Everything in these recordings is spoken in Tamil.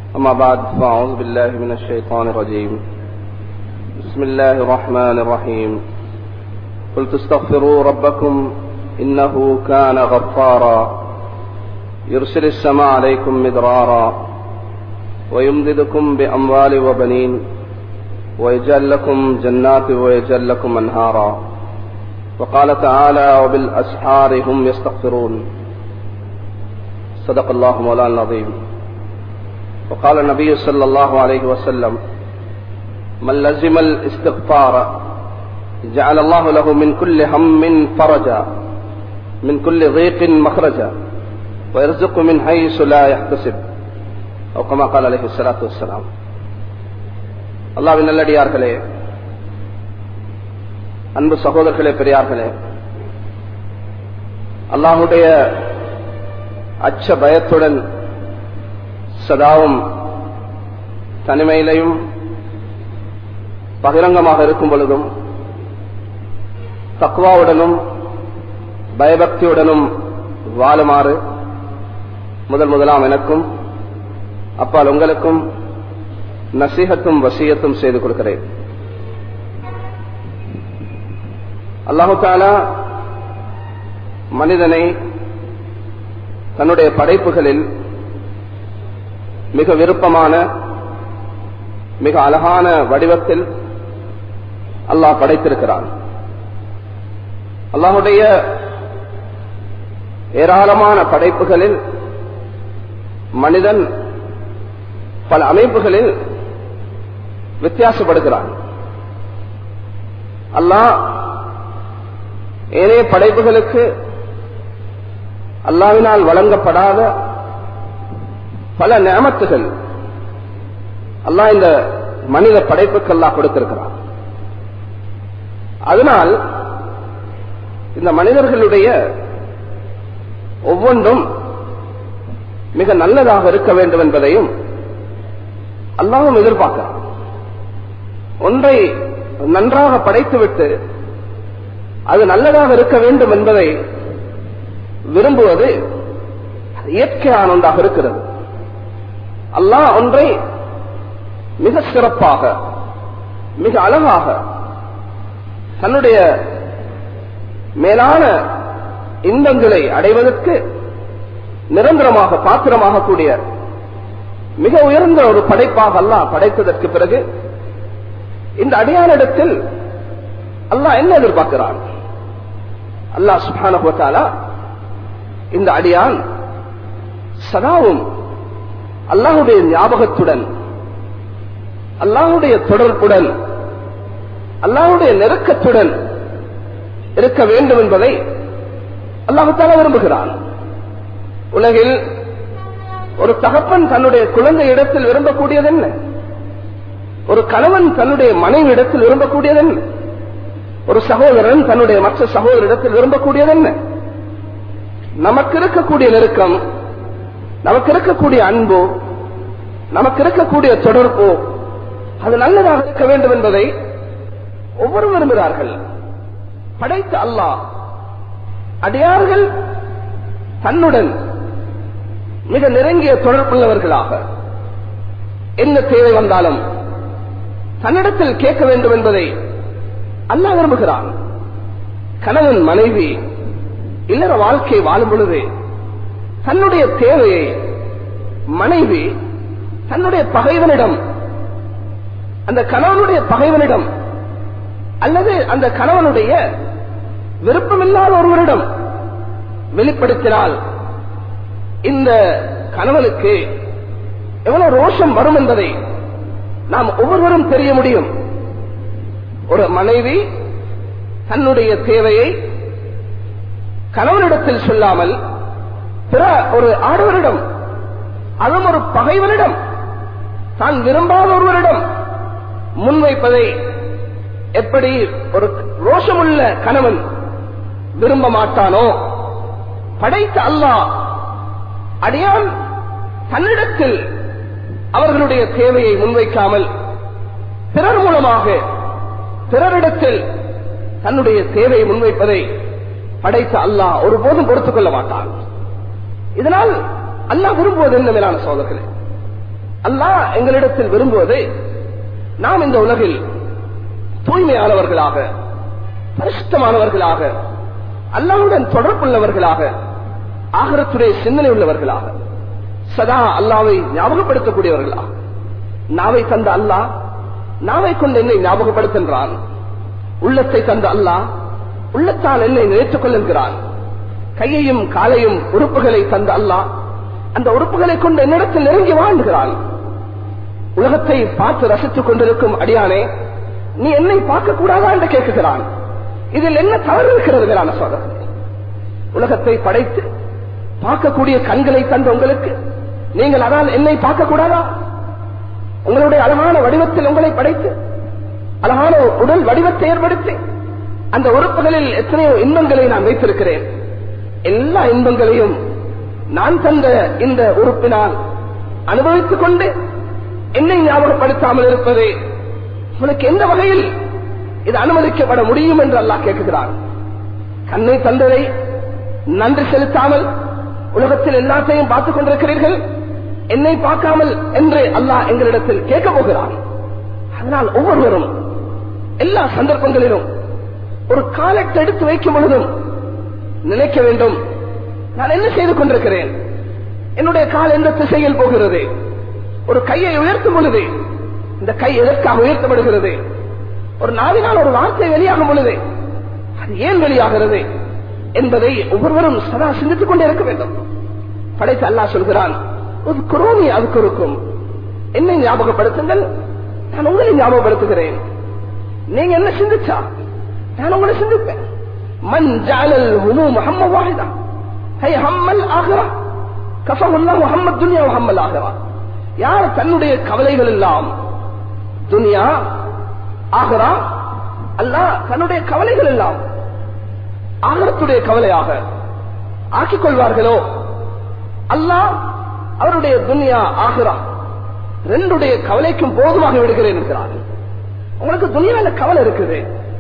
أما بعد فأعوذ بالله من الشيطان الرجيم بسم الله الرحمن الرحيم قلت استغفروا ربكم إنه كان غفارا يرسل السماء عليكم مدرارا ويمددكم بأموال وبنين ويجعل لكم جنات ويجعل لكم أنهارا وقال تعالى وبالأسحار هم يستغفرون صدق الله مولانا العظيم وقال النبي صلى الله عليه وسلم من لزم الاستغفار جعل الله له من كل هم فرجا من كل ضيق مخرجا ويرزق من حيث لا يحتسب أو كما قال عليه الصلاة والسلام அல்லாவின் நல்லடியார்களே அன்பு சகோதரர்களே பெரியார்களே அல்லாஹுடைய அச்ச பயத்துடன் சதாவும் தனிமையிலையும் பகிரங்கமாக இருக்கும் பொழுதும் தக்குவாவுடனும் பயபக்தியுடனும் வாழுமாறு முதல் முதலாம் எனக்கும் அப்பால் உங்களுக்கும் நசீகத்தும் வசியத்தும் செய்து கொடுக்கிறேன் அல்லாஹு தாலா மனிதனை தன்னுடைய படைப்புகளில் மிக விருப்பமான மிக அழகான வடிவத்தில் அல்லாஹ் படைத்திருக்கிறான் அல்லாஹுடைய ஏராளமான படைப்புகளில் மனிதன் பல அமைப்புகளில் வித்தியாசப்படுகிறான் அல்லாஹ் ஏனைய படைப்புகளுக்கு அல்லாவினால் வழங்கப்படாத பல நியமத்துகள் அல்லாஹ் இந்த மனித படைப்புக்கு அல்லாஹ் கொடுத்திருக்கிறான் அதனால் இந்த மனிதர்களுடைய ஒவ்வொன்றும் மிக நல்லதாக இருக்க வேண்டும் என்பதையும் அல்லாவும் எதிர்பார்க்கிறான் ஒன்றை நன்றாக படைத்துவிட்டு அது நல்லதாக இருக்க வேண்டும் என்பதை விரும்புவது இயற்கையான ஒன்றாக இருக்கிறது அல்லாஹ் ஒன்றை மிக சிறப்பாக மிக அழகாக தன்னுடைய மேலான இன்பங்களை அடைவதற்கு நிரந்தரமாக பாத்திரமாக கூடிய மிக உயர்ந்த ஒரு படைப்பாக அல்லாஹ் படைத்ததற்கு பிறகு இந்த அடியானிடத்தில் அல்லாஹ் என்ன எதிர்பார்க்கிறான் அல்லாஹ் சுபான இந்த அடியான் சதாவும் அல்லாஹுடைய ஞாபகத்துடன் அல்லாஹுடைய தொடர்புடன் அல்லாஹுடைய நெருக்கத்துடன் இருக்க வேண்டும் என்பதை அல்லாஹால விரும்புகிறான் உலகில் ஒரு தகப்பன் தன்னுடைய குழந்தை இடத்தில் விரும்பக்கூடியது என்ன ஒரு கணவன் தன்னுடைய மனைவி இடத்தில் விரும்பக்கூடியது என்ன ஒரு சகோதரன் தன்னுடைய மற்ற சகோதரிடத்தில் விரும்பக்கூடியது என்ன நமக்கு இருக்கக்கூடிய நெருக்கம் நமக்கு இருக்கக்கூடிய அன்போ நமக்கு இருக்கக்கூடிய தொடர்போ அது நல்லதாக இருக்க வேண்டும் என்பதை ஒவ்வொரு விரும்புகிறார்கள் படைத்த அல்லாஹ் அடியார்கள் தன்னுடன் மிக நெருங்கிய தொடர்புள்ளவர்களாக என்ன தேவை வந்தாலும் தன்னிடத்தில் கேட்க வேண்டும் என்பதை அல்லாஹ் விரும்புகிறான் கணவன் மனைவி இல்லற வாழ்க்கை வாழும் பொழுது தன்னுடைய தேவையை மனைவி தன்னுடைய பகைவனிடம் அந்த கணவனுடைய பகைவனிடம் அல்லது அந்த கணவனுடைய விருப்பமில்லாத ஒருவரிடம் வெளிப்படுத்தினால் இந்த கணவனுக்கு எவ்வளவு ரோஷம் வரும் என்பதை நாம் ஒவ்வொருவரும் தெரிய முடியும் ஒரு மனைவி தன்னுடைய தேவையை கணவனிடத்தில் சொல்லாமல் பிற ஒரு ஆடவரிடம் அதுவும் ஒரு பகைவனிடம் தான் விரும்பாத ஒருவரிடம் முன்வைப்பதை எப்படி ஒரு ரோஷமுள்ள கணவன் விரும்ப மாட்டானோ படைத்த அல்லாஹ் அடியான் தன்னிடத்தில் அவர்களுடைய தேவையை முன்வைக்காமல் பிறர் மூலமாக பிறரிடத்தில் தன்னுடைய தேவையை முன்வைப்பதை படைத்த அல்லாஹ் ஒருபோதும் பொறுத்துக் கொள்ள மாட்டான் இதனால் அல்லாஹ் விரும்புவது என்ன மேலான சோதர்களே அல்லாஹ் எங்களிடத்தில் விரும்புவது நாம் இந்த உலகில் தூய்மையானவர்களாக பரிசுத்தமானவர்களாக அல்லாவுடன் தொடர்புள்ளவர்களாக ஆகரத்துடைய சிந்தனை உள்ளவர்களாக சதா அல்லாவை ஞாபகப்படுத்தக்கூடியவர்களாக நாவை தந்த அல்லாஹ் நாவை கொண்டு என்னை ஞாபகப்படுத்துகின்றான் உள்ளத்தை தந்த அல்லாஹ் உள்ளத்தால் என்னை நினைத்துக் கொள்ளுகிறான் கையையும் காலையும் உறுப்புகளை தந்த அல்லாஹ் அந்த உறுப்புகளை கொண்டு என்னிடத்தில் நெருங்கி வாழ்கிறான் உலகத்தை பார்த்து ரசித்துக் கொண்டிருக்கும் அடியானே நீ என்னை பார்க்க கூடாதா என்று கேட்குகிறான் இதில் என்ன தவறு இருக்கிறது மேலான சோதரர்களே உலகத்தை படைத்து பார்க்கக்கூடிய கண்களை தந்த உங்களுக்கு நீங்கள் அதால் என்னை பார்க்க கூடாதா உங்களுடைய அழகான வடிவத்தில் உங்களை படைத்து அழகான உடல் வடிவத்தை ஏற்படுத்தி அந்த உறுப்புகளில் எத்தனையோ இன்பங்களை நான் வைத்திருக்கிறேன் எல்லா இன்பங்களையும் நான் தந்த இந்த உறுப்பினால் அனுபவித்துக் கொண்டு என்னை ஞாபகப்படுத்தாமல் இருப்பது உனக்கு எந்த வகையில் இது அனுமதிக்கப்பட முடியும் என்று அல்லாஹ் கேட்கிறான் கண்ணை தந்ததை நன்றி செலுத்தாமல் உலகத்தில் எல்லாத்தையும் பார்த்துக் கொண்டிருக்கிறீர்கள் என்னை பார்க்காமல் என்று அல்லாஹ் எங்களிடத்தில் கேட்க போகிறான் அதனால் ஒவ்வொருவரும் எல்லா சந்தர்ப்பங்களிலும் ஒரு காலத்தை எடுத்து வைக்கும் பொழுதும் நினைக்க வேண்டும் நான் என்ன செய்து கொண்டிருக்கிறேன் என்னுடைய கால் எந்த திசையில் போகிறது ஒரு கையை உயர்த்தும் பொழுது இந்த கை எதற்காக உயர்த்தப்படுகிறது ஒரு நாவினால் ஒரு வார்த்தை வெளியாகும் பொழுது அது ஏன் வெளியாகிறது என்பதை ஒவ்வொருவரும் சதா சிந்தித்துக் கொண்டே இருக்க வேண்டும் படைத்து அல்லாஹ் சொல்கிறான் ஒரு குரோனி அதுக்கு இருக்கும் என்னை ஞாபகப்படுத்துங்கள் நான் உங்களை ஞாபகப்படுத்துகிறேன் நீங்க என்ன சிந்திச்சா நான் உங்களை சிந்திப்பேன் மன் ஜாலல் ஹுமு முஹம்மது வாஹிதா ஹை ஹம்மல் ஆகிறா கஃபஹுல்லா முஹம்மத் துன்யா முஹம்மல் ஆகிறா யார் தன்னுடைய கவலைகள் எல்லாம் துனியா ஆகிறா அல்லாஹ் தன்னுடைய கவலைகள் எல்லாம் ஆகரத்துடைய கவலையாக ஆக்கிக் கொள்வார்களோ அல்லாஹ் அவருடைய துன்யா ஆகிறா ரெண்டுடைய கவலைக்கும் போதுமாக விடுகிறேன் என்கிறார் உங்களுக்கு துணியால கவலை இருக்குது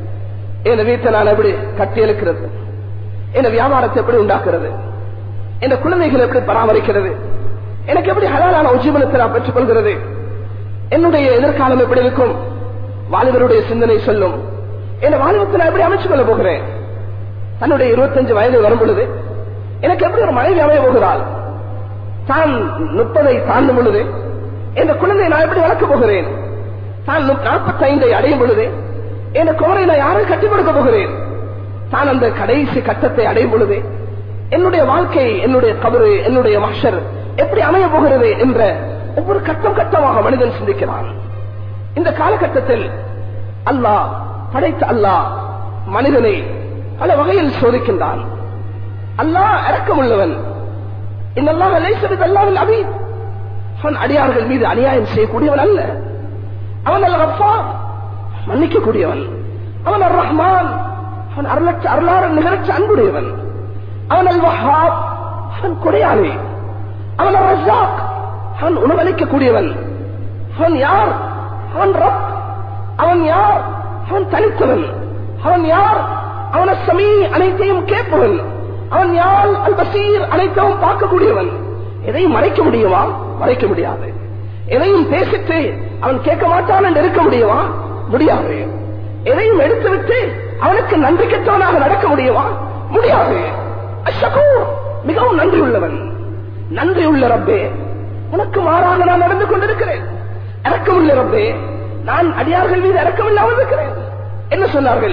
என் வீட்டை நான் எப்படி கட்டி எழுக்கிறது என் வியாபாரத்தை எப்படி உண்டாக்குறது என் குழந்தைகளை எப்படி பராமரிக்கிறது எனக்கு எப்படி ஹலாலான உஜீவனத்தை நான் பெற்றுக் கொள்கிறது என்னுடைய எதிர்காலம் எப்படி இருக்கும் வாலிபருடைய சிந்தனை சொல்லும் என் வாலிபத்தை நான் எப்படி அமைச்சுக் கொள்ள போகிறேன் தன்னுடைய இருபத்தஞ்சு வயது வரும் பொழுது எனக்கு எப்படி ஒரு மனைவி அமைய போகிறாள் தான் முப்பதை தாண்டும் பொழுது என் குழந்தை நான் எப்படி வளர்க்க போகிறேன் தான் நாற்பத்தி ஐந்தை அடையும் பொழுது என் குமரை நான் யாரும் கட்டிக் கொடுக்க போகிறேன் தான் அந்த கடைசி கட்டத்தை அடையும் பொழுது என்னுடைய வாழ்க்கை என்னுடைய கபரு என்னுடைய மஷர் எப்படி அமைய போகிறது என்ற ஒவ்வொரு கட்டம் கட்டமாக மனிதன் சிந்திக்கிறான் இந்த காலகட்டத்தில் அல்லாஹ் படைத்த அல்லாஹ் மனிதனை பல வகையில் சோதிக்கின்றான் அல்லாஹ் இறக்கமுள்ளவன் இன்னல்லாக லேசது அல்லாவில் அபி அவன் அடியார்கள் மீது அநியாயம் செய்யக்கூடியவன் அல்ல அவன் அல்ல ரப்பா மன்னிக்கக்கூடியவன் அவன் அர் ரஹ்மான் அவன் அருளற்ற அருளாறு நிகழ்ச்சி அன்புடையவன் அவன் அல் வஹாப் அவன் கொடையாளி அவன் அர் ரஸாக் அவன் உணவளிக்கக்கூடியவன் அவன் யார் அவன் ரப் அவன் யார் அவன் தனித்தவன் அவன் யார் அவன சமீ அனைத்தையும் கேட்பவன் அவன் யார் அல் பசீர் அனைத்தையும் பார்க்கக்கூடியவன் எதையும் மறைக்க முடியுமா மறைக்க முடியாது எதையும் பேசிட்டு அவன் கேட்க மாட்டான் என்று இருக்க முடியுமா முடியாது எதையும் எடுத்துவிட்டு அவனுக்கு நன்றி கெட்டவனாக நடக்க முடியுமா முடியாது அஷகூர் மிகவும் நன்றி உள்ளவன் நன்றி உள்ள ரப்பே உனக்கு மாறாக நான் நடந்து கொண்டிருக்கிறேன் இறக்கமுள்ள ரப்பே நான் அடியார்கள் மீது இறக்கமில்லாமல் இருக்கிறேன் என்ன சொன்னார்கள்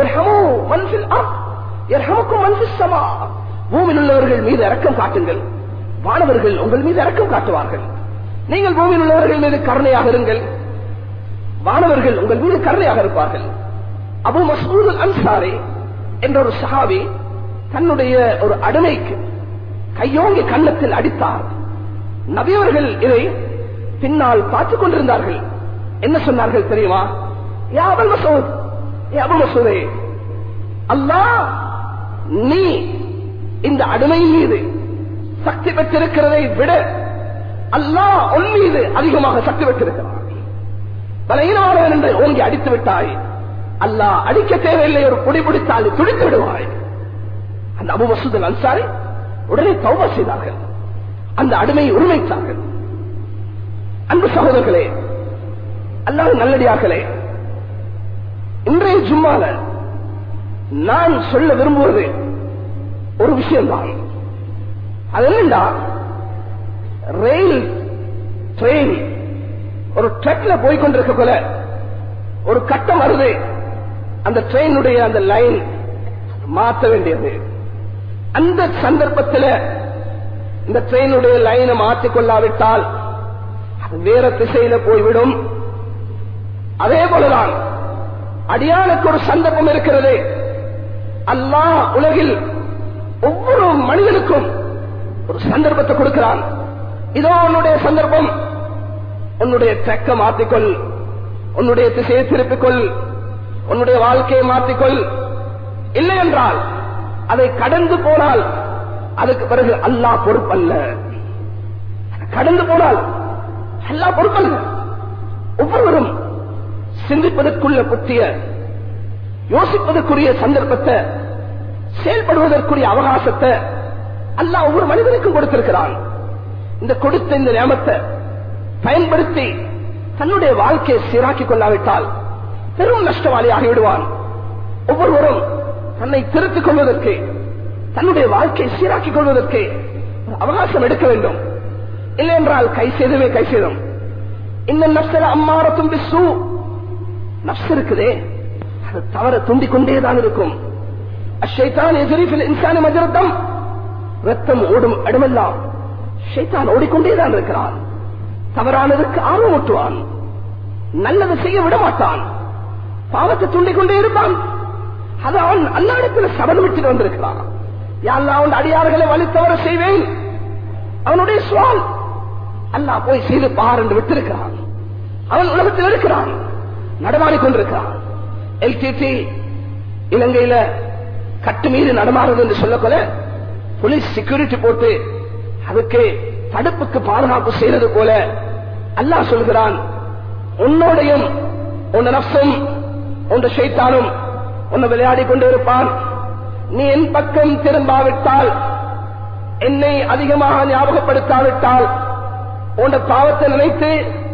பூமியில் உள்ளவர்கள் மீது இறக்கம் காட்டுங்கள் வானவர்கள் உங்கள் மீது இறக்கம் காட்டுவார்கள் நீங்கள் பூமியில் உள்ளவர்கள் மீது கருணையாக இருங்கள் வானவர்கள் உங்கள் மீது கருணையாக இருப்பார்கள் அபு மசூல் அன்சாரி என்ற ஒரு சஹாபி தன்னுடைய ஒரு அடிமைக்கு கையோங்கி கன்னத்தில் அடித்தார் நபியவர்கள் இதை பின்னால் பார்த்துக் கொண்டிருந்தார்கள் என்ன சொன்னார்கள் தெரியுமா யா அபுல் மசூத் யா அபு மசூதே அல்லாஹ் நீ இந்த அடிமை மீது சக்தி பெற்றிருக்கிறதை விட அல்லாஹ் உன் மீது அதிகமாக சக்தி பெற்றிருக்கிறார் பலகீனமானவன் என்று ஓங்கி அடித்து விட்டாய் அல்லாஹ் அடிக்க தேவையில்லை ஒரு பொடி பிடித்தால் துடித்து விடுவாய் அந்த அபு மசூதல் அன்சாரி உடனே தௌபா செய்தார்கள் அந்த அடிமையை உரிமைத்தார்கள் அன்பு சகோதரர்களே அல்லாஹ் நல்லடியார்களே இன்றைய ஜும்மால நான் சொல்ல விரும்புவது ஒரு விஷயம்தான் அது என்னண்டா ரயில் ட்ரெயின் ஒரு ட்ரக்ல போய்கொண்டிருக்க போல ஒரு கட்டம் வருது அந்த ட்ரெயினுடைய அந்த லைன் மாற்ற வேண்டியது அந்த சந்தர்ப்பத்தில் இந்த ட்ரெயினுடைய லைனை மாற்றிக் கொள்ளாவிட்டால் அது வேற திசையில போய்விடும் அதே போலதான் அடியானுக்கு ஒரு சந்தர்ப்பம் இருக்கிறது அல்லாஹ் உலகில் ஒவ்வொரு மனிதனுக்கும் ஒரு சந்தர்ப்பத்தை கொடுக்கிறான் இதோ உன்னுடைய சந்தர்ப்பம் உன்னுடைய ட்ரக்க மாற்றிக்கொள் உன்னுடைய திசையை திருப்பிக்கொள் உன்னுடைய வாழ்க்கையை மாற்றிக்கொள் இல்லை என்றால் அதை கடந்து போனால் அதுக்கு பிறகு அல்லாஹ் பொறுப்பல்ல கடந்து போனால் அல்லாஹ் பொறுப்பல்ல ஒவ்வொருவரும் சிந்திப்பதற்குள்ள புத்திய யோசிப்பதற்குரிய சந்தர்ப்பத்தை செயல்படுவதற்குரிய அவகாசத்தை அல்லாஹ் ஒவ்வொரு மனிதனுக்கும் கொடுத்திருக்கிறான் இந்த கொடுத்த இந்த நியமத்தை பயன்படுத்தி தன்னுடைய வாழ்க்கையை சீராக்கிக் கொள்ளாவிட்டால் பெரும் நஷ்டவாளி ஆகிவிடுவான் ஒவ்வொருவரும் தன்னை திருத்திக் கொள்வதற்கு தன்னுடைய வாழ்க்கையை சீராக்கிக் கொள்வதற்கு ஒரு அவகாசம் எடுக்க வேண்டும் இல்லை என்றால் கை செய்தவே கை செய்தும் இந்த நப்சல அம்மாரத்தும் பிசு நப்ஸ் இருக்குதே அது தவற துண்டிக் கொண்டேதான் இருக்கும் அஷைத்தான் எதிரிஃபில் இன்சான மஜரத்தம் ரத்தம் ஓடும் இடமெல்லாம் ஷைத்தான் ஓடிக்கொண்டேதான் இருக்கிறான் தவறானதற்கு ஆர்வமூட்டுவான் நல்லது செய்ய விட மாட்டான் பாவத்தை துண்டிக் கொண்டே இருப்பான் அது அவன் அல்லாடத்தில் சபதம் விட்டு வந்திருக்கிறான் யாழ்லா அவன் அடியார்களை வலித்தவர செய்வேன் அவனுடைய சுவால் அல்லா போய் செய்து பார் என்று விட்டிருக்கிறான் அவன் உலகத்தில் இருக்கிறான் நடமாடிக் கொண்டிருக்கிறான் எல்டிடி இலங்கையில கட்டு மீது நடமாறுது என்று சொல்லக்கொல போலீஸ் செக்யூரிட்டி போட்டு அதுக்கு தடுப்புக்கு பாதுகாப்பு செய்யறது போல அல்லாஹ் சொல்கிறான் உன்னோடையும் உன் நப்சும் உன் ஷைத்தானும் உன்னை விளையாடி கொண்டு இருப்பான் நீ என் பக்கம் திரும்பாவிட்டால் என்னை அதிகமாக ஞாபகப்படுத்தாவிட்டால் உன் பாவத்தை நினைத்து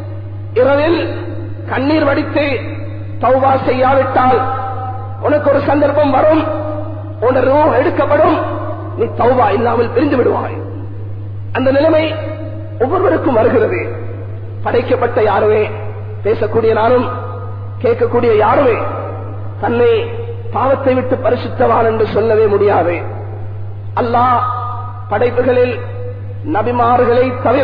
இரவில் கண்ணீர் வடித்து தௌவா செய்யாவிட்டால் உனக்கு ஒரு சந்தர்ப்பம் வரும் உன் ரூ எடுக்கப்படும் நீ தௌவா இல்லாமல் பிரிந்து விடுவாய் அந்த நிலைமை ஒவ்வொருவருக்கும் வருகிறது படைக்கப்பட்ட யாருமே பேசக்கூடிய நானும் கேட்கக்கூடிய யாருமே தன்னை பாவத்தை விட்டு பரிசுத்தவான் என்று சொல்லவே முடியாது அல்லாஹ் படைப்புகளில் நபிமார்களை தவிர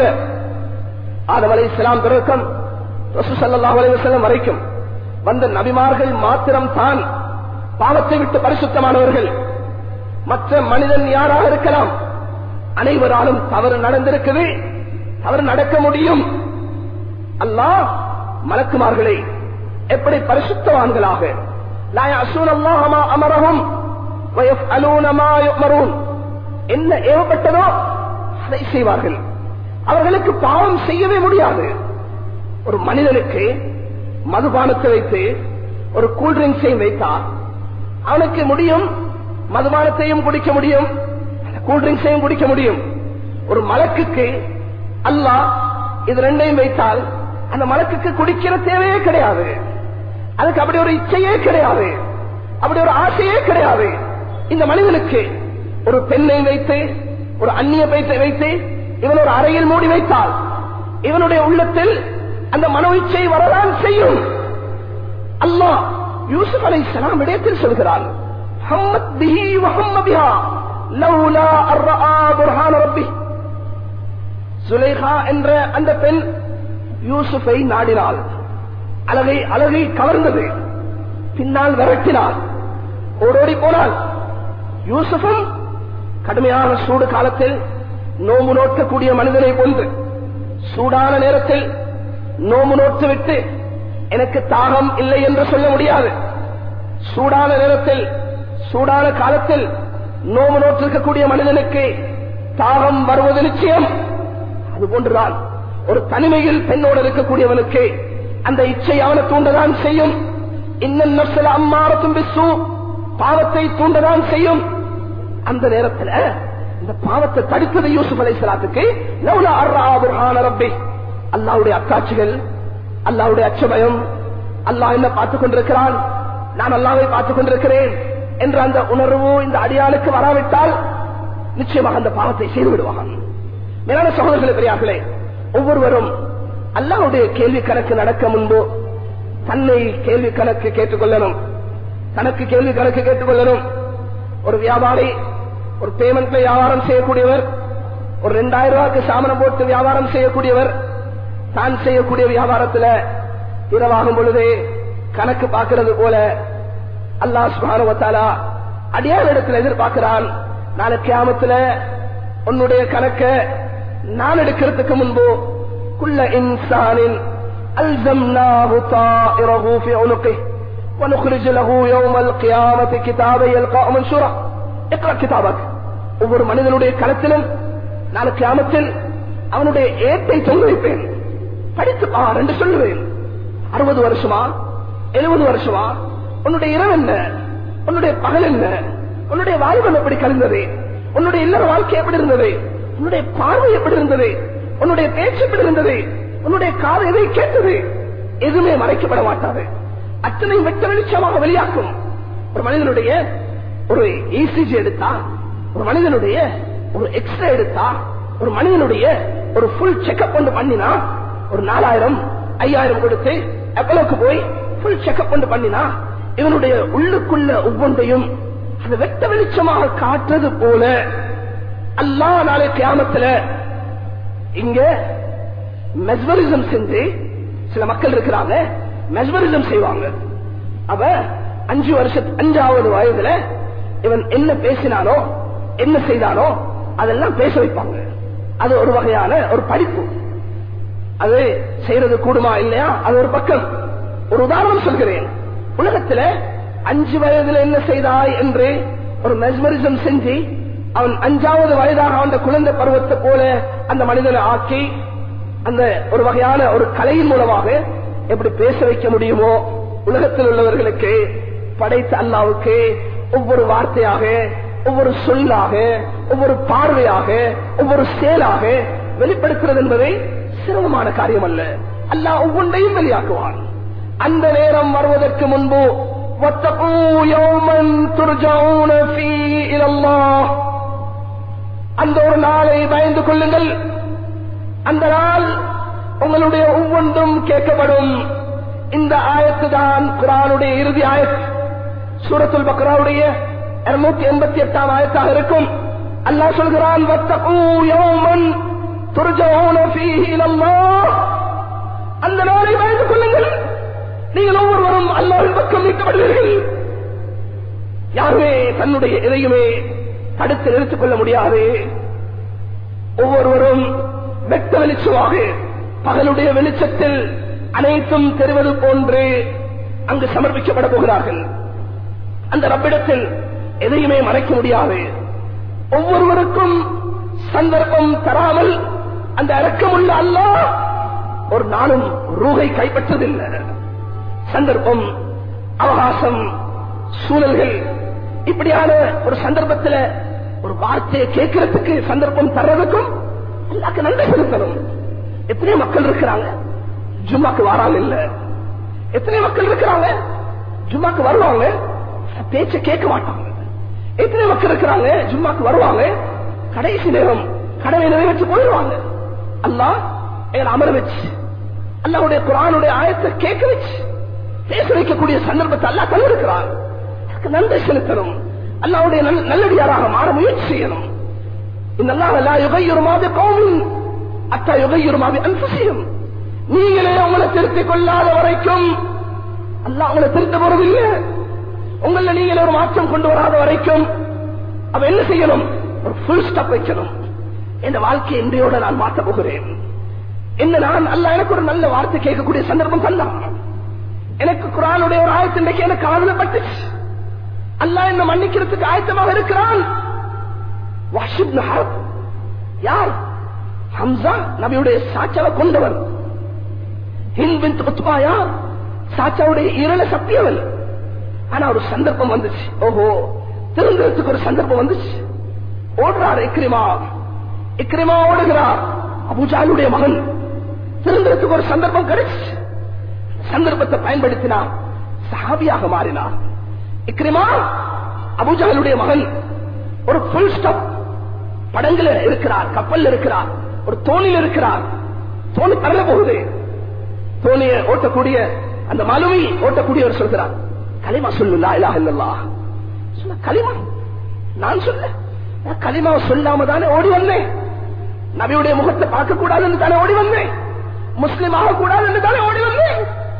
ஆதம் அலை இஸ்லாம் பிறக்கம் ரசூசல்லாஹ் அலைவசல்லம் வரைக்கும் வந்த நபிமார்கள் மாத்திரம் தான் பாவத்தை விட்டு பரிசுத்தமானவர்கள் மற்ற மனிதன் யாராக இருக்கலாம் அனைவராலும் தவறு நடந்திருக்குது தவறு நடக்க முடியும் அல்லாஹ் மலக்குமார்களை எப்படி பரிசுத்தவான்களாக அமரகும் என்ன ஏவப்பட்டதோ அதை செய்வார்கள் அவர்களுக்கு பாவம் செய்யவே முடியாது ஒரு மனிதனுக்கு மதுபானத்தை வைத்து ஒரு கூல்ட்ரிங்க்ஸையும் வைத்தால் அவனுக்கு முடியும் மதுபானத்தையும் குடிக்க முடியும் கூல்ட்ரிங்க்ஸையும் குடிக்க முடியும் ஒரு மலக்குக்கு அல்லாஹ் இது ரெண்டையும் வைத்தால் அந்த மலக்குக்கு குடிக்கிற தேவையே கிடையாது அதுக்கு அப்படி ஒரு இச்சையே கிடையாது அப்படி ஒரு ஆசையே கிடையாது இந்த மனிதனுக்கு ஒரு பெண்ணை வைத்து ஒரு அந்நிய பைத்தை வைத்து இவன் ஒரு அறையில் மூடி வைத்தால் இவனுடைய உள்ளத்தில் அந்த மனோ இச்சை வரதான் செய்யும் அல்லாஹ் யூசுப் அலை சலாம் விடயத்தில் சொல்கிறான் ஹம்மத் பிஹி வஹம்ம பிஹா லவ்லா அர்ரஆ புர்ஹான ரப்பி சுலைஹா என்ற அந்த பெண் யூசுஃபை நாடினாள் அழகை அழகை கவர்ந்தது பின்னால் விரட்டினாள் ஓடோடி போனாள் யூசுஃபும் கடுமையான சூடு காலத்தில் நோம்பு நோக்கக்கூடிய மனிதனை போன்று சூடான நேரத்தில் நோம்பு நோட்டு விட்டு எனக்கு தாகம் இல்லை என்று சொல்ல முடியாது சூடான நேரத்தில் சூடான காலத்தில் நோம்பு நோட்டிருக்கக்கூடிய மனிதனுக்கு தாகம் வருவது நிச்சயம் அது போன்றுதான் ஒரு தனிமையில் பெண்ணோடு இருக்கக்கூடியவனுக்கு அந்த இச்சை அவனை தூண்டதான் செய்யும் இன்னும் நப்சல அம்மாரத்தும் பிசு பாவத்தை தூண்டதான் செய்யும் அந்த நேரத்தில் இந்த பாவத்தை தடுத்தது யூசுப் அலை சலாத்துக்கு ரப்பி அல்லாவுடைய அத்தாட்சிகள் அல்லாவுடைய அச்சபயம் அல்லாஹ் என்ன பார்த்துக் கொண்டிருக்கிறான் நான் அல்லாவை பார்த்துக் கொண்டிருக்கிறேன் என்ற அந்த உணர்வு இந்த அடியாளுக்கு வராவிட்டால் நிச்சயமாக அந்த பாவத்தை செய்து விடுவான் மேலான சகோதரர்களே பெரியார்களே ஒவ்வொருவரும் அல்லாவுடைய கேள்வி கணக்கு நடக்க முன்பு தன்னை கேள்வி கணக்கு கேட்டுக்கொள்ளணும் தனக்கு கேள்வி கணக்கு கேட்டுக்கொள்ளணும் ஒரு வியாபாரி ஒரு பேமெண்ட்ல வியாபாரம் செய்யக்கூடியவர் ஒரு ரெண்டாயிரம் ரூபாய்க்கு சாமனம் போட்டு வியாபாரம் செய்யக்கூடியவர் தான் செய்யக்கூடிய வியாபாரத்துல இரவாகும் பொழுது கணக்கு பார்க்கிறது போல அல்லாஹ் சுபானுவத்தாலா அடியார் இடத்துல எதிர்பார்க்கிறான் நாளை கியாமத்துல உன்னுடைய கணக்க நான் எடுக்கிறதுக்கு முன்பு குள்ள இன்சானின் ألزمناه طائره في عنقه ونخرج له يوم القيامة كتابا يلقاه منشورا اقرأ كتابك ஒவ்வொரு மனிதனுடைய களத்திலும் நாளைக்கு கியாமத்தில் அவனுடைய ஏட்டை தொங்க வைப்பேன் படித்து பார் என்று சொல்லுவேன் அறுபது வருஷமா எழுபது வருஷமா உன்னுடைய இரவு என்ன உன்னுடைய பகல் என்ன உன்னுடைய வாழ்வன் எப்படி கலந்தது உன்னுடைய இல்லற வாழ்க்கை எப்படி இருந்தது உன்னுடைய பார்வை எப்படி இருந்தது உன்னுடைய பேச்சு எப்படி இருந்தது உன்னுடைய காது எதை கேட்டது எதுவுமே மறைக்கப்பட மாட்டாது அத்தனை வெட்ட வெளிச்சமாக வெளியாக்கும் ஒரு மனிதனுடைய ஒரு இசிஜி எடுத்தா ஒரு மனிதனுடைய ஒரு எக்ஸ்ரே எடுத்தா ஒரு மனிதனுடைய ஒரு ஃபுல் செக்அப் ஒன்று பண்ணினா ஒரு நாலாயிரம் ஐயாயிரம் கொடுத்து அப்பலோக்கு போய் ஃபுல் செக்அப் ஒன்று பண்ணினா இவனுடைய உள்ளுக்குள்ள ஒவ்வொன்றையும் அது வெட்ட வெளிச்சமாக காட்டுறது போல அல்லா நாளை கியாமத்துல இங்க மெஸ்வரிசம் செஞ்சு சில மக்கள் இருக்கிறாங்க மெஸ்வரிசம் செய்வாங்க அவ அஞ்சு வருஷ அஞ்சாவது வயதுல இவன் என்ன பேசினானோ என்ன செய்தானோ அதெல்லாம் பேச வைப்பாங்க அது ஒரு வகையான ஒரு படிப்பு அது செய்யறது கூடுமா இல்லையா அது ஒரு பக்கம் ஒரு உதாரணம் சொல்கிறேன் உலகத்துல அஞ்சு வயதுல என்ன செய்தாய் என்று ஒரு மெஸ்மரிசம் செஞ்சு அவன் அஞ்சாவது வயதாக அந்த குழந்தை பருவத்தை போல அந்த மனிதனை ஆக்கி அந்த ஒரு வகையான ஒரு கலையின் மூலமாக எப்படி பேச வைக்க முடியுமோ உலகத்தில் உள்ளவர்களுக்கு படைத்த அல்லாவுக்கு ஒவ்வொரு வார்த்தையாக ஒவ்வொரு சொல்லாக ஒவ்வொரு பார்வையாக ஒவ்வொரு செயலாக வெளிப்படுத்துறது என்பதை சிரமமான காரியம் அல்ல அல்லாஹ் ஒவ்வொன்றையும் வெளியாக்குவான் அந்த நேரம் வருவதற்கு முன்பு واتقوا يوما ترجعون فيه إلى الله அந்த ஒரு நாளை பயந்து கொள்ளுங்கள் அந்த நாள் உங்களுடைய ஒவ்வொன்றும் கேட்கப்படும் இந்த ஆயத்து தான் குரானுடைய இறுதி ஆயத் சூரத்துல் பக்ராவுடைய இருநூத்தி எண்பத்தி எட்டாம் ஆயத்தாக இருக்கும் அல்லாஹ் சொல்கிறான் வத்தகூ யௌமன் துர்ஜஊன ஃபீஹி இலல்லாஹ் அந்த நாளை பயந்து கொள்ளுங்கள் நீங்கள் ஒவ்வொருவரும் அல்லாஹ்வின் பக்கம் மீட்கப்படுவீர்கள் யாருமே தன்னுடைய எதையுமே தடுத்து நிறுத்திக் கொள்ள முடியாது ஒவ்வொருவரும் வெட்ட வெளிச்சமாக பகலுடைய வெளிச்சத்தில் அனைத்தும் தெரிவது போன்று அங்கு சமர்ப்பிக்கப்பட போகிறார்கள் அந்த ரப்பிடத்தில் எதையுமே மறைக்க முடியாது ஒவ்வொருவருக்கும் சந்தர்ப்பம் தராமல் அந்த இறக்கமுள்ள அல்லாஹ் ஒரு நாளும் ரூகை கைப்பற்றதில்லை சந்தர்ப்பம் அவகாசம் சூழல்கள் இப்படியான ஒரு சந்தர்ப்பத்தில் ஒரு வார்த்தையை கேட்கறதுக்கு சந்தர்ப்பம் தர்றதுக்கும் எல்லாருக்கும் நன்றி செலுத்தணும் எத்தனை மக்கள் இருக்கிறாங்க ஜும்மாக்கு வராங்க இல்ல எத்தனை மக்கள் இருக்கிறாங்க ஜும்மாக்கு வருவாங்க பேச்ச கேட்க மாட்டாங்க எத்தனை மக்கள் இருக்கிறாங்க ஜும்மாக்கு வருவாங்க கடைசி நேரம் கடமை நிறைவேற்றி போயிடுவாங்க அல்லா எங்களை அமர வச்சு அல்லாவுடைய குரானுடைய ஆயத்தை கேட்க வச்சு பேச வைக்கக்கூடிய சந்தர்ப்பத்தை அல்லா தந்திருக்கிறான் அதுக்கு நன்றி செலுத்தணும் அல்லாவுடைய நல்லடியாராக மாற முயற்சி செய்யணும் இந்த யுகையுறமாவே கௌமின் அத்தா யுகையுறமாவே அன்புசியும் நீங்களே உங்களை திருத்திக் கொள்ளாத வரைக்கும் அல்லா உங்களை திருத்த போறதில்லை உங்கள நீங்களே ஒரு மாற்றம் கொண்டு வராத வரைக்கும் அவ என்ன செய்யணும் ஒரு புல் ஸ்டாப் வைக்கணும் இந்த வாழ்க்கை இன்றையோட நான் மாற்ற போகிறேன் என்ன நான் அல்ல எனக்கு ஒரு நல்ல வார்த்தை கேட்கக்கூடிய சந்தர்ப்பம் தந்தான் எனக்கு குரானுடைய ஒரு ஆயத்து இன்றைக்கு எனக்கு காதல பட்டுச்சு அல்லா என்ன மன்னிக்கிறதுக்கு ஆயத்தமாக இருக்கிறான் யார் ஹம்சா நபியுடைய சாச்சாவை கொண்டவர் ஹிந்த் பின் உத்மா யார் சாச்சாவுடைய இரலை சத்தியவன் ஆனா ஒரு சந்தர்ப்பம் வந்துச்சு ஓஹோ திருந்துறதுக்கு ஒரு சந்தர்ப்பம் வந்துச்சு ஓடுறார் இக்ரிமா இக்ரிமா ஓடுகிறார் அபுஜாலுடைய மகன் திருந்தறதுக்கு ஒரு சந்தர்ப்பம் கிடைச்சு சந்தர்ப்பத்தை பயன்படுத்தினார் சஹாபியாக மாறினார் இக்ரிமா அபுஜஹலுடைய மகன் ஒரு புல் ஸ்டாப் படங்குல இருக்கிறார் கப்பல் இருக்கிறார் ஒரு தோணியில் இருக்கிறார் தோணி பரல போகுது தோணியை ஓட்டக்கூடிய அந்த மலுவை ஓட்டக்கூடியவர் சொல்கிறார் கலிமா சொல்லுல்லா இலாஹ இல்லல்லாஹ் சொன்ன கலிமா நான் சொல்ல நான் கலிமாவை சொல்லாம தானே ஓடி வந்தேன் நபியுடைய முகத்தை பார்க்க கூடாதுன்னு தானே ஓடி வந்தேன் முஸ்லிம் ஆகக்கூடாதுன்னு தானே ஓடி வந்தேன்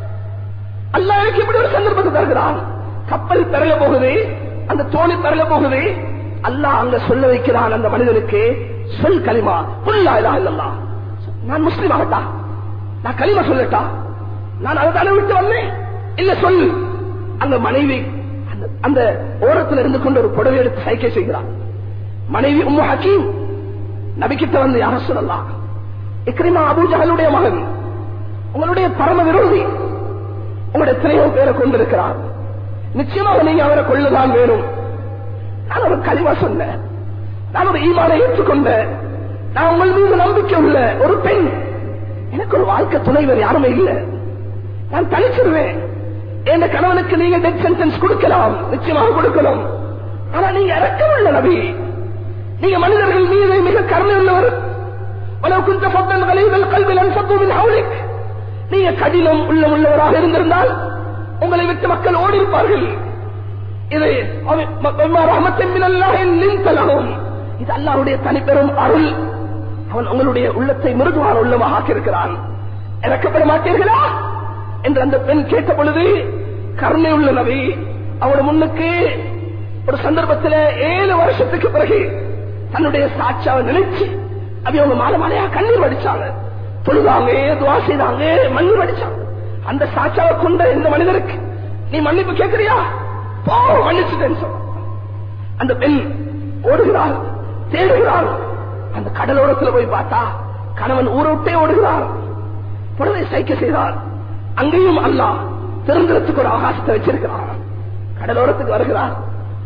அல்லாஹ் எனக்கு இப்படி ஒரு சந்தர்ப்பத்தை தருகிறான் கப்பல் பெறல போகுது அந்த தோணி பெறல போகுது அல்லாஹ் அங்க சொல்ல வைக்கிறான் அந்த மனிதனுக்கு சொல் கலிமா புல்லா இல்லா இல்லல்லா நான் முஸ்லிம் ஆகட்டா நான் கலிமா சொல்லட்டா நான் அதை தானே விட்டு வந்தேன் இல்ல சொல் அந்த மனைவி அந்த- அந்த ஓரத்தில் இருந்து கொண்டு ஒரு புடவை எடுத்து சைக்கை செய்கிறான் மனைவி உம்மு ஹக்கீம் நபிக்கிட்ட வந்து யார சொல்லலாம் இக்ரிமா அபூஜஹலுடைய மகன் உங்களுடைய பரம விரோதி உங்களுடைய எத்தனையோ பேரை கொண்டிருக்கிறார் நிச்சயமாக நீங்க அவரை கொள்ளுதான் வேணும் நான் ஒரு கலிவா சொன்னேன் நான் ஒரு ஈமானை ஏற்றுக்கொண்டேன் நான் உங்கள் மீது நம்பிக்கை உள்ள ஒரு பெண் எனக்கு ஒரு வாழ்க்கை துணைவர் யாருமே இல்லை நான் தனிச்சிருவேன் என் கணவனுக்கு நீங்க டெத் சென்டென்ஸ் கொடுக்கலாம் நிச்சயமாக கொடுக்கணும் ஆனா நீங்க இறக்கமுள்ள நபி நீங்க மனிதர்கள் மீது மிக கருணை உள்ளவர் ولو كنت فضلا غليظ القلب لانفضوا من حولك நீங்க கடினம் உள்ளம் உள்ளவராக இருந்திருந்தால் உங்களை விட்டு மக்கள் ஓடி இருப்பார்கள் இது அவ- ம- ம- ரஹ்மத்தின் மினல்லாஹி லின்த லஹும். இது அல்லாஹ்வுடைய தனிப்பெரும் அருள் அவன் உங்களுடைய உள்ளத்தை மிருதுவான உள்ளமாக ஆக்கியிருக்கிறான் இறக்கப்பட மாட்டீர்களா என்று அந்த பெண் கேட்ட பொழுது கருணை உள்ள நபி அவனோட முன்னுக்கு ஒரு சந்தர்ப்பத்தில் ஏழு வருஷத்துக்கு பிறகு தன்னுடைய சாட்சியாவை நினைச்சு அப்படி அவங்க மாலை மாலையா கண்ணீர் வடிச்சாங்க தொழுதாங்க துவா செய்தாங்க மண்ணு வடிச்சாங்க அந்த சாட்சியாவை கொண்ட இந்த மனிதருக்கு நீ மன்னிப்பு கேட்கறியா போ மன்னிச்சுட்டேன்னு சொன்ன அந்த பெண் ஓடுகிறாள் தேடுகிறாள் அந்த கடலோரத்தில் போய் பார்த்தா கணவன் ஊரை விட்டே ஓடுகிறார் புடவை சைக்க செய்தார் அங்கேயும் அல்லாஹ் திறந்தறதுக்கு ஒரு அவகாசத்தை வச்சிருக்கிறார் கடலோரத்துக்கு வருகிறார்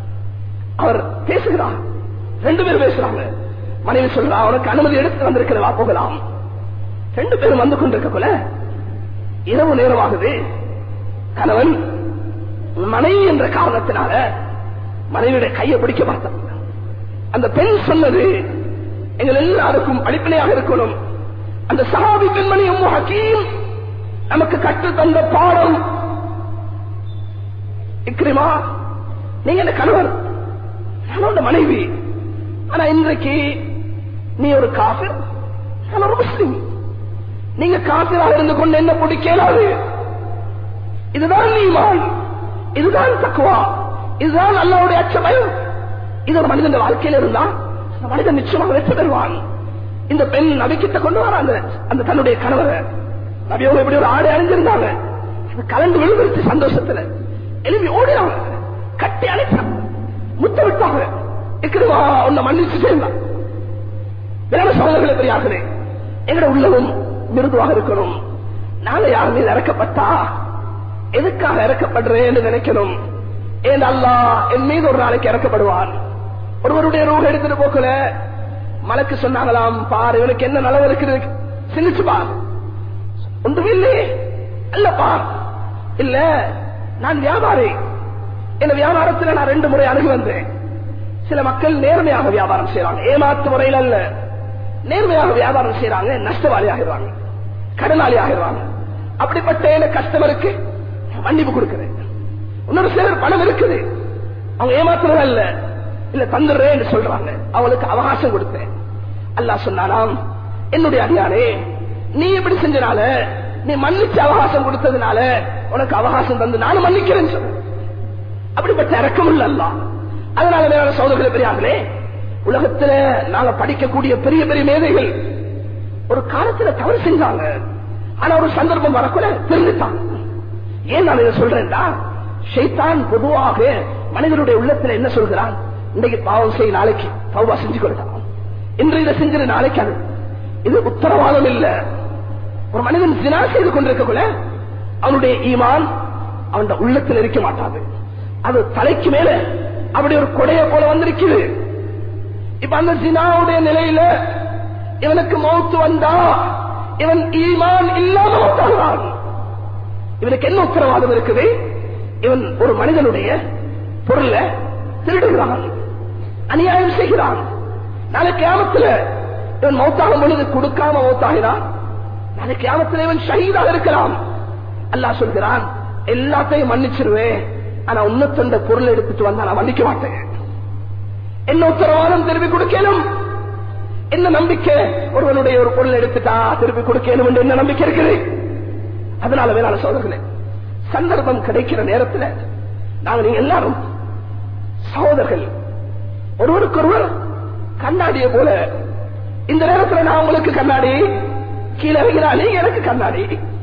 அவர் பேசுகிறார் ரெண்டு பேரும் பேசுறாங்க மனைவி சொல்றா அவனுக்கு அனுமதி எடுத்து வந்திருக்கிறவா போகலாம் ரெண்டு பேரும் வந்து கொண்டிருக்கக்குள்ள இரவு நேரமாகுது கணவன் மனைவி என்ற காரணத்தினால மனைவியுடைய கையை பிடிக்க பார்த்தான் அந்த பெண் சொன்னது எங்கள் எல்லாருக்கும் அடிப்படையாக இருக்கணும் அந்த சஹாபி பெண்மணி உம்மு ஹக்கீம் நமக்கு கற்று தந்த பாடம் இக்ரிமா நீங்க என்ன கணவர் நான் உன்ன மனைவி ஆனா இன்றைக்கு நீ ஒரு காஃபிர் நான் ஒரு முஸ்லிம் நீங்க காஃபிராக இருந்து கொண்டு என்ன பிடிக்கலாது இதுதான் நீமான் இதுதான் தக்குவா இதுதான் அல்லாவுடைய அச்சபயம் இது ஒரு மனிதன் வாழ்க்கையில இருந்தா அந்த மனிதன் நிச்சயமாக வெற்றி பெறுவான் இந்த பெண் நபிக்கிட்ட கொண்டு வர அந்த அந்த தன்னுடைய கணவரை நபி அவங்க இப்படி ஒரு ஆடை அணிஞ்சிருந்தாங்க அது கலந்து விழுந்துருச்சு சந்தோஷத்துல எழுப்பி ஓடினாங்க கட்டி அணைச்சாங்க முத்த விட்டாங்க இக்கிருவா உன்னை மன்னிச்சு சேர்ந்தான் வேற சோதனைகளை பெரியார்களே எங்கட உள்ளவும் மிருதுவாக இருக்கணும் நாங்க யார் மீது இறக்கப்பட்டா எதுக்காக இறக்கப்படுறேன் என்று நினைக்கணும் ஏன் அல்லாஹ் என் மீது ஒரு நாளைக்கு இறக்கப்படுவான் ஒருவருடைய ரூக எடுத்துட்டு போக்கல மலக்கு சொன்னாங்களாம் பாரு இவனுக்கு என்ன நலவு இருக்குது சிந்திச்சு பார் ஒன்றுமில்லை அல்லப்பா இல்ல நான் வியாபாரி இந்த வியாபாரத்துல நான் ரெண்டு முறை அணுகி வந்தேன் சில மக்கள் நேர்மையாக வியாபாரம் செய்யறாங்க ஏமாத்து முறையில் அல்ல நேர்மையாக வியாபாரம் செய்யறாங்க நஷ்டவாளி ஆகிறாங்க கடனாளி ஆகிறாங்க அப்படிப்பட்ட எனக்கு கஸ்டமருக்கு மன்னிப்பு கொடுக்கிறேன் இன்னொரு சிலர் பணம் இருக்குது அவங்க ஏமாத்துறது அல்ல இல்ல தந்துடுறேன்னு சொல்றாங்க அவங்களுக்கு அவகாசம் கொடுத்தேன் அல்லாஹ் சொன்னானாம் என்னுடைய அடியானே நீ எப்படி செஞ்சனால நீ மன்னிச்சு அவகாசம் கொடுத்ததுனால உனக்கு அவகாசம் தந்து நானும் மன்னிக்கிறேன்னு சொன்னேன் அப்படிப்பட்ட இறக்கம் இல்ல அல்லாஹ் அதனால வேற சோதனை பெரியார்களே உலகத்துல நாங்க படிக்கக்கூடிய பெரிய பெரிய மேதைகள் ஒரு காலத்துல தவறு செஞ்சாங்க ஆனா ஒரு சந்தர்ப்பம் வரக்குள்ள திருந்துட்டாங்க ஏன் நான் இதை சொல்றேன்டா ஷைத்தான் பொதுவாக மனிதனுடைய உள்ளத்துல என்ன சொல்கிறான் இன்னைக்கு பாவம் செய் நாளைக்கு தௌபா செஞ்சு கொள்ளான் இன்று இதை செஞ்சிரு நாளைக்கு அது இது உத்தரவாதம் இல்ல ஒரு மனிதன் தினா செய்து கொண்டிருக்கக்குள்ள அவனுடைய ஈமான் அவன் உள்ளத்தில் இருக்க மாட்டாது அது தலைக்கு மேல அப்படி ஒரு கொடைய போல வந்திருக்குது இப்ப அந்த ஜினாவுடைய நிலையில இவனுக்கு மௌத்து வந்தா இவன் ஈமான் இல்லாம மௌத்தாகிறான் இவனுக்கு என்ன உத்தரவாதம் இருக்குது இவன் ஒரு மனிதனுடைய பொருளை திருடுகிறான் அநியாயம் செய்கிறான் நாளைக்கு கியாமத்துல இவன் மௌத்தாகும் பொழுது கொடுக்காம மௌத்தாகிறான் நாளைக்கு கியாமத்துல இவன் ஷஹீதாக இருக்கலாம் அல்லாஹ் சொல்கிறான் எல்லாத்தையும் மன்னிச்சிருவேன் ஆனா உன்னத்தொண்ட பொருள் எடுத்துட்டு வந்தா நான் மன்னிக்க மாட்டேன் என்ன உத்தரவாதம் திருப்பி கொடுக்கணும் என்ன நம்பிக்கை ஒருவனுடைய ஒரு பொருள் எடுத்துட்டா திருப்பி கொடுக்கணும் என்று என்ன நம்பிக்கை இருக்குது அதனால வேளாண் சோதர்களே சந்தர்ப்பம் கிடைக்கிற நேரத்தில் நாங்க நீங்க எல்லாரும் சகோதரர்கள் ஒருவருக்கொருவர் கண்ணாடியை போல இந்த நேரத்தில் நான் உங்களுக்கு கண்ணாடி கீழே வைக்கிறா நீங்க எனக்கு கண்ணாடி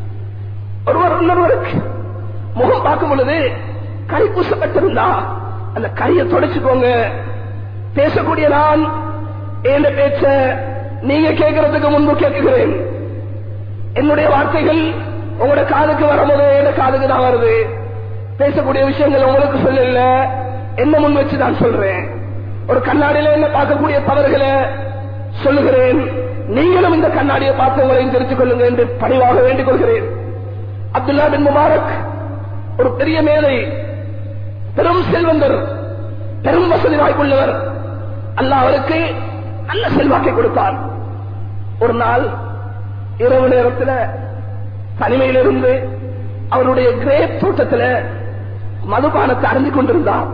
ஒருவர் இன்னொருவருக்கு முகம் பார்க்கும் பொழுது கறி பூசப்பட்டிருந்தா அந்த கரியை தொடச்சுக்கோங்க பேசக்கூடிய நான் என் பேச்ச நீங்க கேட்கறதுக்கு முன்பு கேட்கிறேன் என்னுடைய வார்த்தைகள் உங்களோட காதுக்கு வரும்போது என் காதுக்கு தான் வருது பேசக்கூடிய விஷயங்கள் உங்களுக்கு சொல்லல என்ன முன் வச்சு நான் சொல்றேன் ஒரு கண்ணாடியில என்ன பார்க்கக்கூடிய தவறுகளை சொல்லுகிறேன் நீங்களும் இந்த கண்ணாடியை பார்த்து உங்களையும் தெரிந்து கொள்ளுங்க என்று பணிவாக வேண்டிக் கொள்கிறேன் அப்துல்லா பின் முபாரக் ஒரு பெரிய மேதை பெரும் செல்வந்தர் பெரும் வசதி வாய்ப்புள்ளவர் அல்லாஹ் அவருக்கு நல்ல செல்வாக்கை கொடுத்தார் ஒரு நாள் இரவு நேரத்தில் தனிமையிலிருந்து அவருடைய கிரேப் தோட்டத்தில் மதுபானத்தை அருந்தி கொண்டிருந்தார்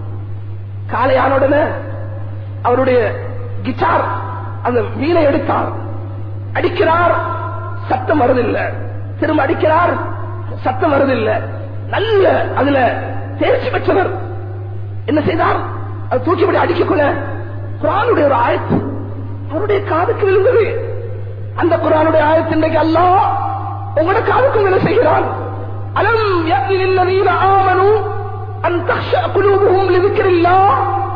காலையானுடனே அவருடைய கிட்டார் அந்த வீணை எடுத்தார் அடிக்கிறார் சத்தம் வருதில்லை திரும்ப அடிக்கிறார் சத்தம் வருதில்லை நல்ல அதுல தேர்ச்சி பெற்றவர் என்ன செய்தார் அது தூக்கிப்படி அடிக்கக்குள்ள குரானுடைய ஒரு ஆயத்து அவருடைய காதுக்கு விழுந்தது அந்த குரானுடைய ஆயத்து இன்றைக்கு அல்லா உங்களோட காதுக்கு என்ன செய்கிறான் அலம் யக்னில்லதீன ஆமனு அன் தக்ஷா குலூபுஹும் லிذிக்ரில்லாஹ்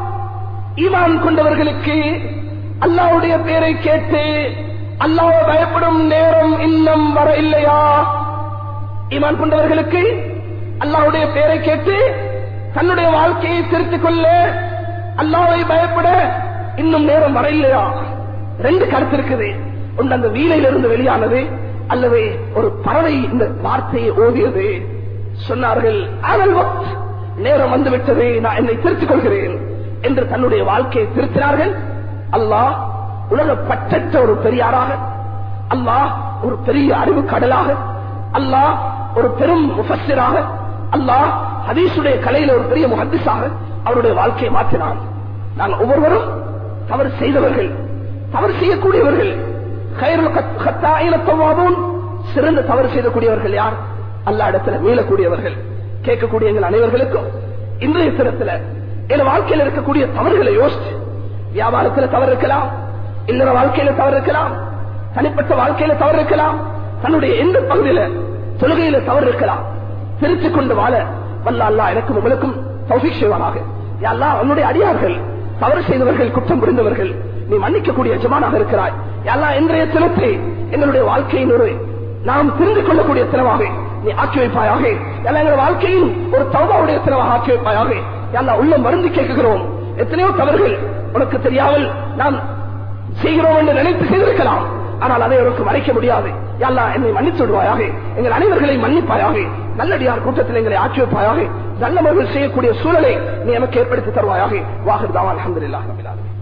ஈமான் கொண்டவர்களுக்கு அல்லாஹ்வுடைய பெயரை கேட்டு அல்லாஹ்வை பயப்படும் நேரம் இன்னும் வர இல்லையா ஈமான் கொண்டவர்களுக்கு அல்லாஹ்வுடைய பெயரை கேட்டு தன்னுடைய வாழ்க்கையை திருத்திக் கொள்ள அல்லாஹ்வை பயப்பட இன்னும் நேரம் வர இல்லையா ரெண்டு கருத்து இருக்குது ஒன்று அந்த வீணையிலிருந்து வெளியானது அல்லது ஒரு பறவை இந்த வார்த்தையை ஓதியது சொன்னார்கள் ஆனால் வக்த், நேரம் வந்துவிட்டது நான் என்னை திருத்திக் கொள்கிறேன் என்று தன்னுடைய வாழ்க்கையை திருத்தினார்கள் அல்லாஹ் உலக பற்றற்ற ஒரு பெரியாராக அல்லாஹ் ஒரு பெரிய அறிவு கடலாக அல்லாஹ் ஒரு பெரும் முஃபஸ்ஸிராக அல்லாஹ் ஹதீஸுடைய கலையில ஒரு பெரிய முஹத்திஸாக அவருடைய வாழ்க்கையை மாற்றினான் நாங்கள் ஒவ்வொருவரும் தவறு செய்தவர்கள் தவறு செய்யக்கூடியவர்கள் கயிறுல் கத்தாயின தவ்வாபூன் சிறந்த தவறு செய்யக்கூடியவர்கள் யார் அல்லா இடத்துல மீளக்கூடியவர்கள் கேட்கக்கூடிய எங்கள் அனைவர்களுக்கும் இன்றைய தினத்துல என் வாழ்க்கையில் இருக்கக்கூடிய தவறுகளை யோசிச்சு வியாபாரத்துல தவறு இருக்கலாம் இல்லற வாழ்க்கையில தவறு இருக்கலாம் தனிப்பட்ட வாழ்க்கையில தவறு இருக்கலாம் தன்னுடைய எந்த பகுதியில தொழுகையில தவறு இருக்கலாம் திருத்திக் கொண்டு வாழ வல்ல அல்லா எனக்கும் உங்களுக்கும் தௌஃபீக் செய்வானாக யா அல்லாஹ் உன்னுடைய அடியார்கள் தவறு செய்தவர்கள் குற்றம் புரிந்தவர்கள் நீ மன்னிக்கக்கூடிய எஜமானாக இருக்கிறாய் யா அல்லாஹ் இன்றைய தினத்தை எங்களுடைய வாழ்க்கையின் ஒரு நாம் தெரிந்து கொள்ளக்கூடிய தினமாக நீ ஆக்கி வைப்பாயாக யா அல்லாஹ் எங்கள் வாழ்க்கையின் ஒரு தௌபாவுடைய தினமாக ஆக்கி வைப்பாயாக யா அல்லாஹ் உள்ள மருந்து கேட்கிறோம் எத்தனையோ தவறுகள் உனக்கு தெரியாமல் நாம் செய்கிறோம் என்று நினைத்து செய்திருக்கலாம் ஆனால் அதை அவருக்கு மறைக்க முடியாது யல்லா என்னை மன்னித்து விடுவாயாக எங்கள் அனைவர்களை மன்னிப்பாயாக நல்லடியார் கூட்டத்தில் எங்களை ஆட்சி வைப்பாயாக நல்லவர்கள் செய்யக்கூடிய சூழலை நீ எனக்கு ஏற்படுத்தி தருவாயாக வாகர் தாவா அலமதுல்லாஹ்